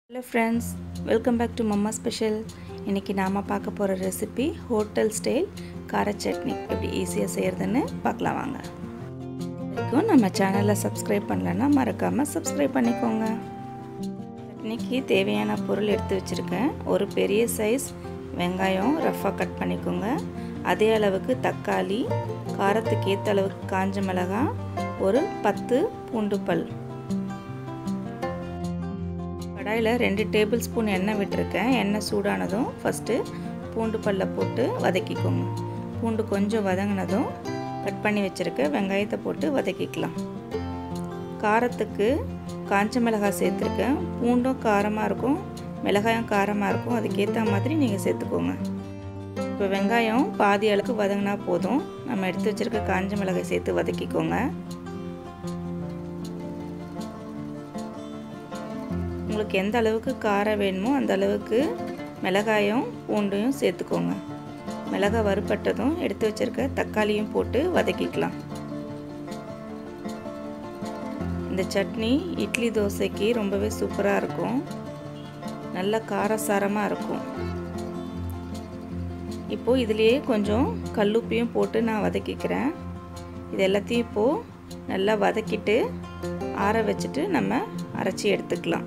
hello friends welcome back to mamma special இன்றைக்கி நாம் பார்க்க போகிற ரெசிபி ஹோட்டல் ஸ்டைல் கார சட்னி எப்படி ஈஸியாக செய்கிறதுன்னு பார்க்கலாம் வாங்க வரைக்கும் நம்ம சேனலை சப்ஸ்கிரைப் பண்ணலன்னா மறக்காமல் சப்ஸ்கிரைப் பண்ணிக்கோங்க சட்னிக்கு தேவையான பொருள் எடுத்து வச்சுருக்கேன் ஒரு பெரிய சைஸ் வெங்காயம் ரஃப்பாக கட் பண்ணிக்கோங்க அதே அளவுக்கு தக்காளி காரத்துக்கு ஏற்ற அளவுக்கு காஞ்ச மிளகாய் ஒரு பத்து பூண்டு பல் கடாயில் ரெண்டு டேபிள் ஸ்பூன் எண்ணெய் விட்டுருக்கேன் எண்ணெய் சூடானதும் ஃபஸ்ட்டு பூண்டு பல்ல போட்டு வதக்கிக்கோங்க பூண்டு கொஞ்சம் வதங்கினதும் கட் பண்ணி வச்சுருக்க வெங்காயத்தை போட்டு வதக்கிக்கலாம் காரத்துக்கு காஞ்ச மிளகாய் சேர்த்துருக்கேன் பூண்டும் காரமாக இருக்கும் மிளகாயும் காரமாக இருக்கும் அதுக்கேற்ற மாதிரி நீங்கள் சேர்த்துக்கோங்க இப்போ வெங்காயம் பாதி அளவுக்கு வதங்கினா போதும் நம்ம எடுத்து வச்சுருக்க காஞ்ச மிளகாய் சேர்த்து வதக்கிக்கோங்க உங்களுக்கு எந்த அளவுக்கு காரம் வேணுமோ அந்த அளவுக்கு மிளகாயும் பூண்டையும் சேர்த்துக்கோங்க மிளகாய் வறுப்பட்டதும் எடுத்து வச்சுருக்க தக்காளியும் போட்டு வதக்கிக்கலாம் இந்த சட்னி இட்லி தோசைக்கு ரொம்பவே சூப்பராக இருக்கும் நல்ல காரசாரமாக இருக்கும் இப்போது இதுலேயே கொஞ்சம் கல்லுப்பையும் போட்டு நான் வதக்கிக்கிறேன் இது எல்லாத்தையும் இப்போது நல்லா வதக்கிட்டு ஆற வச்சுட்டு நம்ம அரைச்சி எடுத்துக்கலாம்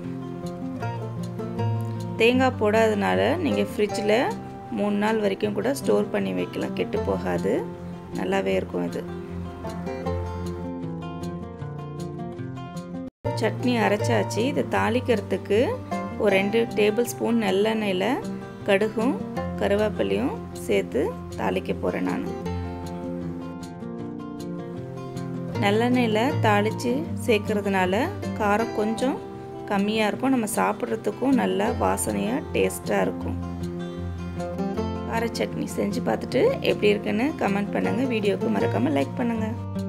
தேங்காய் போடாதனால நீங்கள் ஃப்ரிட்ஜில் மூணு நாள் வரைக்கும் கூட ஸ்டோர் பண்ணி வைக்கலாம் கெட்டு போகாது நல்லாவே இருக்கும் இது சட்னி அரைச்சாச்சு இதை தாளிக்கிறதுக்கு ஒரு ரெண்டு டேபிள் ஸ்பூன் நல்லெண்ணெயில் கடுகும் கருவேப்பிலையும் சேர்த்து தாளிக்க போகிறேன் நான் நல்லெண்ணெயில் தாளித்து சேர்க்கறதுனால காரம் கொஞ்சம் கம்மியாக இருக்கும் நம்ம சாப்பிட்றதுக்கும் நல்லா வாசனையாக டேஸ்ட்டாக இருக்கும் கார சட்னி செஞ்சு பார்த்துட்டு எப்படி இருக்குன்னு கமெண்ட் பண்ணுங்கள் வீடியோவுக்கு மறக்காமல் லைக் பண்ணுங்கள்